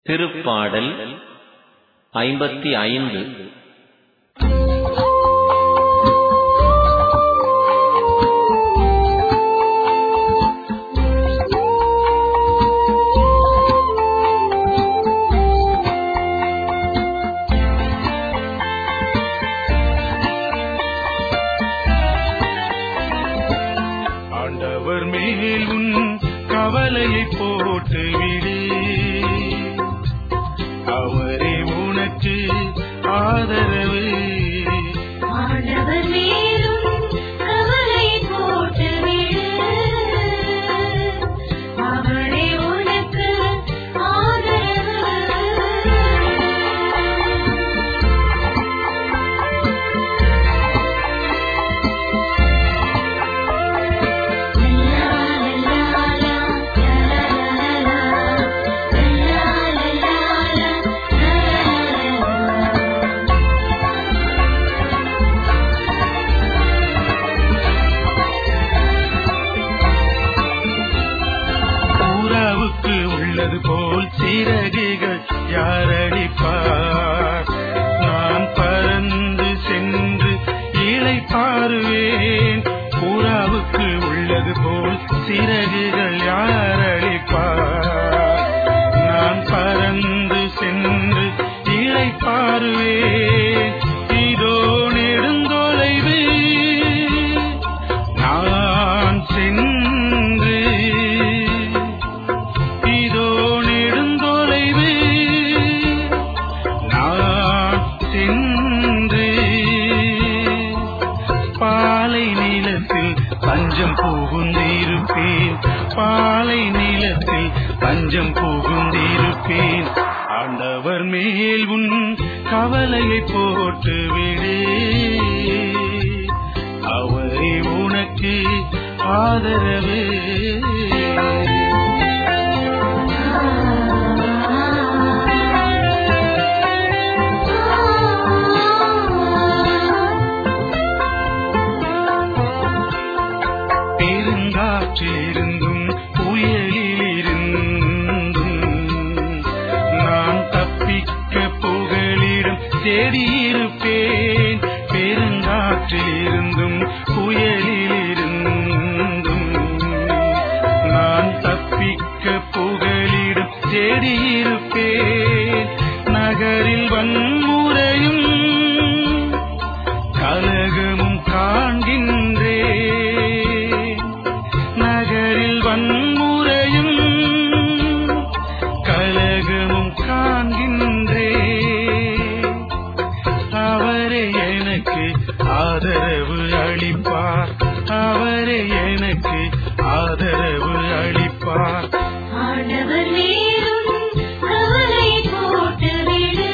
திருப்பாடல் ஐம்பத்தி ஐந்து ஆண்டவர் மேல் உன் கவலையை போட்டு விடு அவரே உனக்கு ஆதரவு ஆண்டவர் மேலும் கவலை போட்டு விடு அவரே உனக்கு ஆதரவு பூராவுக்கு உள்ளது போல் சிறகுகள் யாரடிப்பார் நான் பறந்து சென்று இலை பாருவேன் பூராவுக்கு உள்ளது போல் சிறகுகள் யாரடிப்பார் நான் பறந்து சென்று இலை பாருவேன் இதோ நெடுந்தொலைவு நான் சென்று இதோ நெடுந்தொலைவு நான் சென்று பாலை நிலத்தில் பஞ்சம் புகுந்திருப்பேன் பாலை நிலத்தில் பஞ்சம் புகுந்திருப்பேன் ஆண்டவர் மேல் உன் கவலையை போட்டு விடு அவரே உனக்கு ஆதரவு பெருங்காற்றிலிருந்தும் புயலிலிருந்தும் நான் தப்பிக்க புகலிடம் தேடியிருப்பேன் பெருங்காற்றிலிருந்தும் புயலிலிருந்தும் நான் தப்பிக்க புகலிடம் தேடியிருப்பேன் நகரில் வன்முறையும் கலகமும் காண்கின்றே நகரில் வன்முறையும் கலகமும் காண்கின்றே அவரே எனக்கு ஆதரவு அளிப்பார் அவரே எனக்கு ஆதரவு அளிப்பார் ஆண்டவர் மேலும் கவலை போட்டு விடு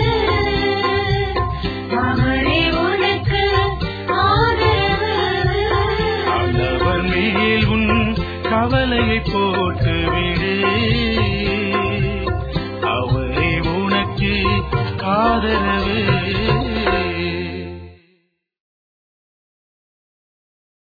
அவரே உனக்கு ஆதரவு ஆண்டவர் மேல் உன் கவலையை போட்டு விடு